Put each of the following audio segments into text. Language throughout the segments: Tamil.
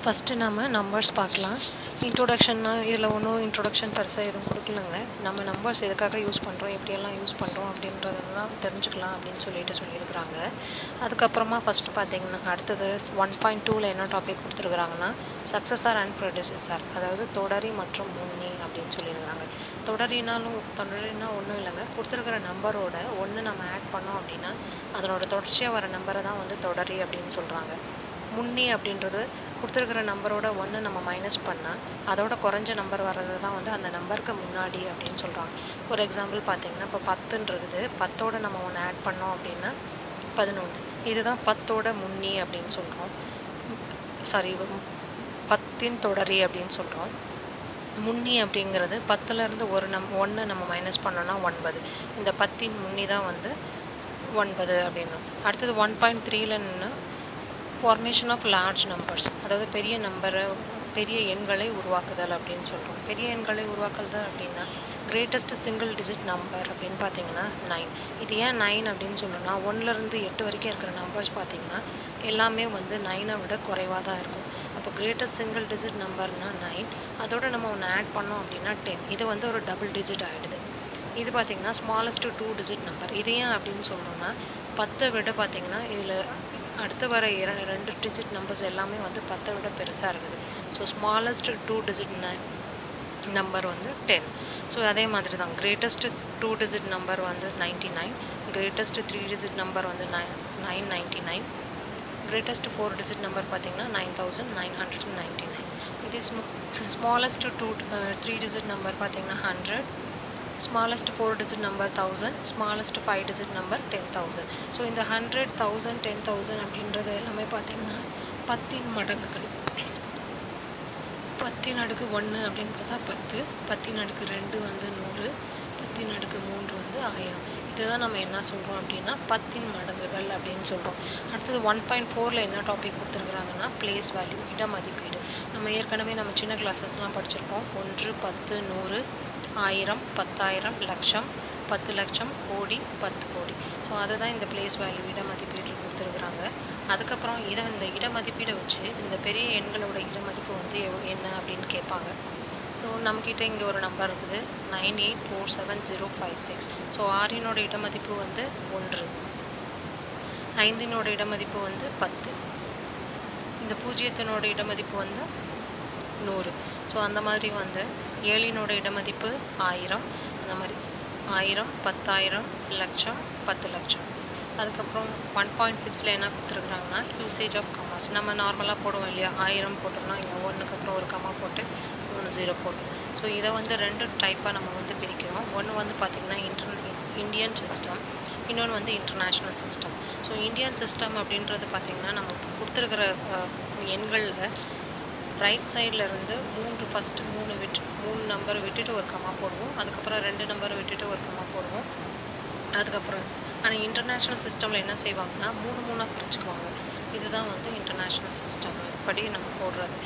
ஃபஸ்ட்டு நம்ம நம்பர்ஸ் பார்க்கலாம் இன்ட்ரோடக்ஷன்னா இதில் ஒன்றும் இன்ட்ரோடக்ஷன் பெருசாக எதுவும் கொடுக்கலங்க நம்ம நம்பர்ஸ் எதுக்காக யூஸ் பண்ணுறோம் எப்படியெல்லாம் யூஸ் பண்ணுறோம் அப்படின்றதெல்லாம் தெரிஞ்சுக்கலாம் அப்படின்னு சொல்லிட்டு சொல்லியிருக்கிறாங்க அதுக்கப்புறமா ஃபஸ்ட்டு பார்த்தீங்கன்னா அடுத்தது ஒன் பாயிண்ட் டூவில் என்ன டாபிக் கொடுத்துருக்குறாங்கன்னா சக்ஸஸார் அண்ட் ப்ரொடியூசர் அதாவது தொடரி மற்றும் முன்னி அப்படின்னு சொல்லியிருக்கிறாங்க தொடரினாலும் தொடரினா ஒன்றும் இல்லைங்க கொடுத்துருக்கிற நம்பரோட ஒன்று நம்ம ஆட் பண்ணோம் அப்படின்னா அதனோட தொடர்ச்சியாக வர நம்பரை தான் வந்து தொடரி அப்படின்னு சொல்கிறாங்க முன்னி அப்படின்றது கொடுத்துருக்கிற நம்பரோட ஒன்று நம்ம மைனஸ் பண்ணால் அதோட குறைஞ்ச நம்பர் வர்றது தான் வந்து அந்த நம்பருக்கு முன்னாடி அப்படின்னு சொல்கிறாங்க ஒரு எக்ஸாம்பிள் பார்த்தீங்கன்னா இப்போ பத்துன்றது பத்தோட நம்ம ஒன்று ஆட் பண்ணோம் அப்படின்னா பதினொன்று இதுதான் பத்தோட முன்னி அப்படின்னு சொல்கிறோம் சாரி பத்தின் தொடரி அப்படின்னு சொல்கிறோம் முன்னி அப்படிங்கிறது பத்துலேருந்து ஒரு நம் ஒன்று நம்ம மைனஸ் பண்ணோன்னா ஒன்பது இந்த பத்தின் முன்னி தான் வந்து ஒன்பது அப்படின்னு அடுத்தது ஒன் பாயிண்ட் த்ரீலன்னு ஃபார்மேஷன் ஆஃப் லார்ஜ் நம்பர்ஸ் அதாவது பெரிய நம்பரை பெரிய எண்களை உருவாக்குதல் அப்படின்னு சொல்கிறோம் பெரிய எண்களை உருவாக்குதல் அப்படின்னா கிரேட்டஸ்ட் சிங்கிள் டிஜிட் நம்பர் அப்படின்னு பார்த்தீங்கன்னா நைன் இது ஏன் நைன் அப்படின்னு சொல்லணும்னா ஒன்றுலேருந்து எட்டு வரைக்கும் இருக்கிற நம்பர்ஸ் பார்த்தீங்கன்னா எல்லாமே வந்து நைனை விட குறைவாக தான் இருக்கும் அப்போ கிரேட்டஸ்ட் சிங்கிள் டிஜிட் நம்பர்னா நைன் அதோட நம்ம ஒன்று ஆட் பண்ணோம் அப்படின்னா டென் இது வந்து ஒரு டபுள் டிஜிட் ஆகிடுது இது பார்த்திங்கன்னா ஸ்மாலஸ்ட் டூ டிஜிட் நம்பர் இது ஏன் அப்படின்னு சொல்லணும்னா பத்தை விட பார்த்திங்கன்னா இதில் அடுத்து வர இர ரெண்டு டிஜிட் நம்பர்ஸ் எல்லாமே வந்து பத்தை விட பெருசாக இருக்குது so smallest two digit number வந்து டென் ஸோ அதே மாதிரி தான் கிரேட்டஸ்ட் டூ டிஜிட் நம்பர் வந்து ninety nine greatest three digit number வந்து nine nine ninety nine greatest four digit number பார்த்திங்கன்னா nine thousand nine hundred ninety nine இது ஸ்மோ smallest two three digit number பார்த்திங்கன்னா hundred smallest four digit number thousand smallest five digit number ten thousand so இந்த ஹண்ட்ரட் தௌசண்ட் டென் தௌசண்ட் அப்படின்றது எல்லாமே பார்த்திங்கன்னா பத்தின் மடங்குகள் பத்தின் அடுக்கு ஒன்று அப்படின்னு பார்த்தா பத்து பத்தின் அடுக்கு ரெண்டு வந்து நூறு பத்தின் அடுக்கு மூன்று வந்து ஆயிரம் இதுதான் நம்ம என்ன சொல்கிறோம் அப்படின்னா பத்தின் மடங்குகள் அப்படின்னு சொல்கிறோம் அடுத்தது ஒன் பாயிண்ட் ஃபோரில் என்ன டாபிக் கொடுத்துருக்குறாங்கன்னா பிளேஸ் வேல்யூ இட மதிப்பீடு நம்ம ஏற்கனவே நம்ம சின்ன கிளாஸஸ்லாம் படிச்சிருக்கோம் ஒன்று பத்து நூறு ஆயிரம் பத்தாயிரம் லட்சம் பத்து லட்சம் கோடி பத்து கோடி ஸோ அதுதான் இந்த பிளேஸ் வேல்யூ இட மதிப்பீடு கொடுத்துருக்குறாங்க அதுக்கப்புறம் இதை இந்த இட மதிப்பீடை வச்சு இந்த பெரிய எண்களோட இட மதிப்பு வந்து எவ் என்ன அப்படின்னு கேட்பாங்க ஸோ நம்மக்கிட்ட இங்கே ஒரு நம்பர் இருக்குது nine eight four seven zero five six so ஆறினோட இட மதிப்பு வந்து ஒன்று ஐந்தினோட இட மதிப்பு வந்து பத்து இந்த பூஜ்ஜியத்தினோட இட மதிப்பு வந்து நூறு ஸோ அந்த மாதிரி வந்து ஏழினோட இடமதிப்பு ஆயிரம் அந்த மாதிரி ஆயிரம் பத்தாயிரம் லட்சம் பத்து லட்சம் அதுக்கப்புறம் ஒன் பாயிண்ட் சிக்ஸில் என்ன கொடுத்துருக்குறாங்கன்னா யூசேஜ் ஆஃப் கமாஸ் நம்ம நார்மலாக போடுவோம் இல்லையா ஆயிரம் போட்டோம்னா இங்கே ஒன்றுக்கு அப்புறம் ஒரு கமா போட்டு மூணு ஜீரோ போட்டோம் ஸோ இதை வந்து ரெண்டு டைப்பாக நம்ம வந்து பிரிக்கிறோம் ஒன்று வந்து பார்த்திங்கன்னா இன்டர் இந்தியன் சிஸ்டம் இன்னொன்று வந்து international system so Indian system அப்படின்றது பார்த்திங்கன்னா நம்ம கொடுத்துருக்கிற எண்களில் ரைட் சைடில் இருந்து மூன்று ஃபஸ்ட்டு மூணு விட்டு மூணு நம்பரை விட்டுட்டு ஒரு கமா போடுவோம் அதுக்கப்புறம் ரெண்டு நம்பரை விட்டுட்டு ஒரு கமா போடுவோம் அதுக்கப்புறம் ஆனால் இன்டர்நேஷ்னல் சிஸ்டமில் என்ன செய்வாங்கன்னா மூணு மூணாக பிரிச்சுக்குவாங்க இதுதான் வந்து இன்டர்நேஷ்னல் சிஸ்டம் படி நம்ம போடுறது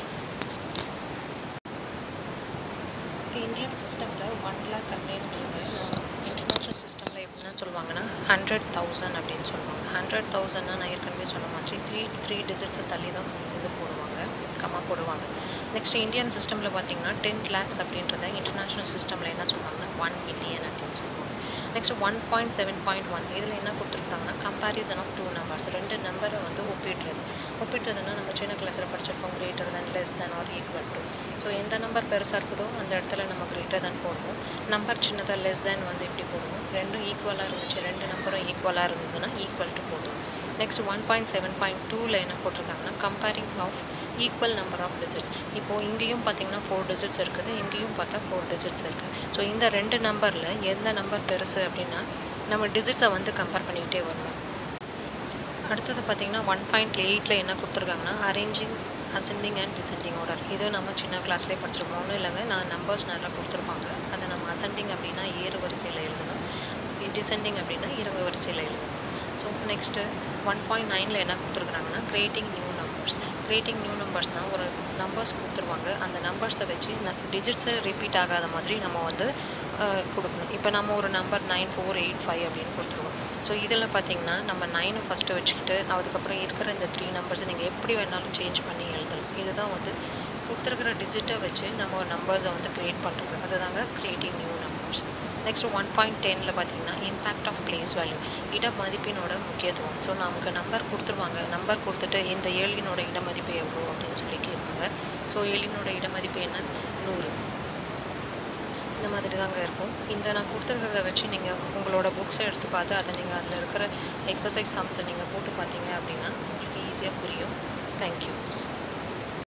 இப்போ இந்தியன் சிஸ்டமில் ஒன் லேக் அப்படின்றது இன்டர்நேஷ்னல் சிஸ்டமில் எப்படின்னா சொல்லுவாங்கன்னா ஹண்ட்ரட் தௌசண்ட் அப்படின்னு சொல்லுவாங்க ஹண்ட்ரட் தௌசண்ட்னா நான் ஏற்கனவே சொன்ன மாதிரி த்ரீ த்ரீ டிஜிட்ஸை தள்ளி தான் இது போடுவாங்க கம்மா போடுவாங்க நெக்ஸ்ட் இந்தியன் சிஸ்டமில் பார்த்தீங்கன்னா டென் லேக்ஸ் அப்படின்றத இன்டர்நேஷ்னல் சிஸ்டமில் என்ன சொல்லுவாங்கன்னா ஒன் மில்லியன் அப்படின்னு சொல்லுவாங்க next one point seven point one இதில் என்ன கொடுத்துருக்காங்கன்னா கம்பேரிசன் ஆஃப் டூ நம்பர்ஸ் ரெண்டு நம்பரை வந்து ஒப்பிடுறது ஒப்பிடுறதுன்னா நம்ம சின்ன கிளாஸில் படிச்சிருப்போம் greater than less than or equal to so எந்த நம்பர் பெருசாக இருக்குதோ அந்த இடத்துல நம்ம கிரேட்டர் தென் போடுவோம் நம்பர் சின்னதாக லெஸ் தென் வந்து இப்படி போடுவோம் ரெண்டும் ஈக்குவலாக இருந்துச்சு ரெண்டு நம்பரும் ஈக்குவலாக இருந்ததுன்னா ஈக்குவல் டு போதும் next one point seven point டூவில் என்ன போட்டிருக்காங்கன்னா comparing of equal number of digits இப்போது இங்கேயும் பார்த்தீங்கன்னா ஃபோர் டிஜிட்ஸ் இருக்குது இங்கேயும் பார்த்தா ஃபோர் டிஜிட்ஸ் இருக்குது ஸோ இந்த ரெண்டு நம்பரில் எந்த நம்பர் பெருசு அப்படின்னா நம்ம டிஜிட்ஸை வந்து கம்பேர் பண்ணிக்கிட்டே வரணும் அடுத்தது பார்த்திங்கன்னா ஒன் பாயிண்ட் எயிட்டில் என்ன கொடுத்துருக்காங்கன்னா arranging ascending and descending order இது நம்ம சின்ன கிளாஸ்லேயே படிச்சிருப்போம் ஒன்றும் இல்லைங்க நான் நம்பர்ஸ் நல்லா கொடுத்துருப்பாங்க அதை நம்ம அசெண்டிங் அப்படின்னா ஏறு வரிசையில் எழுதணும் டிசெண்டிங் அப்படின்னா இறங்கு வரிசையில் எழுதணும் ஸோ நெக்ஸ்ட்டு ஒன் பாயிண்ட் நைனில் என்ன கொடுத்துருக்குறாங்கன்னா creating new numbers creating new நம்பர்ஸ்னால் ஒரு நம்பர்ஸ் கொடுத்துருவாங்க அந்த நம்பர்ஸை வச்சு டிஜிட்ஸை ரிப்பீட் ஆகாத மாதிரி நம்ம வந்து கொடுக்கணும் இப்போ நம்ம ஒரு number nine four eight five அப்படின்னு கொடுத்துருவோம் ஸோ இதில் பார்த்தீங்கன்னா நம்ம நைனை ஃபஸ்ட்டு வச்சுக்கிட்டு அதுக்கப்புறம் இருக்கிற இந்த த்ரீ நம்பர்ஸை நீங்கள் எப்படி வேணாலும் சேஞ்ச் பண்ணி எழுதலாம் இது இதுதான் வந்து கொடுத்துருக்கிற டிஜிட்டை வச்சு நம்ம நம்பர்ஸை வந்து க்ரியேட் பண்ணுறது அதுதாங்க creating new numbers next one point டெனில் பார்த்தீங்கன்னா இம்பேக்ட் ஆஃப் பிளேஸ் வேல்யூ இட மதிப்பினோட முக்கியத்துவம் ஸோ நமக்கு நம்பர் கொடுத்துருவாங்க நம்பர் கொடுத்துட்டு இந்த ஏழினோட இட மதிப்பு எவ்வளோ அப்படின்னு சொல்லி கேட்பாங்க ஸோ ஏழினோட இட மதிப்பு என்ன நூறு இந்த மாதிரி தாங்க இருக்கும் இந்த நான் கொடுத்துருக்கிறத வச்சு நீங்கள் உங்களோட புக்ஸை எடுத்து பார்த்து அதை நீங்கள் அதில் இருக்கிற எக்ஸசைஸ் சம்ஸை நீங்கள் போட்டு பார்த்தீங்க அப்படின்னா உங்களுக்கு ஈஸியாக புரியும் தேங்க்யூ